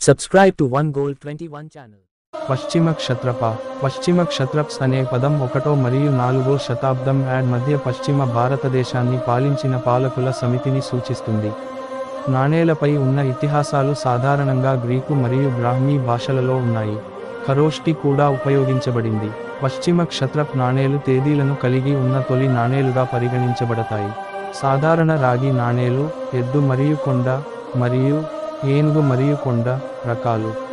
Subscribe to One Gold 21 channel. పశ్చిమ క్షత్రప పశ్చిమ క్షత్రప్స్ అనే పదం ఒకటో మరియు నాలుగో శతాబ్దం యాడ్ మధ్య పశ్చిమ భారతదేశాన్ని పాలించిన పాలకుల సమితిని సూచిస్తుంది నాణేలపై ఉన్న ఇతిహాసాలు సాధారణంగా గ్రీకు మరియు బ్రాహ్మీ భాషలలో ఉన్నాయి ఖరోష్టి కూడా ఉపయోగించబడింది పశ్చిమ క్షత్రప్ నాణేలు తేదీలను కలిగి ఉన్న తొలి నాణేలుగా పరిగణించబడతాయి సాధారణ రాగి నాణేలు ఎద్దు మరియు కొండ మరియు ఏనుగు మరియు కొండ రకాలు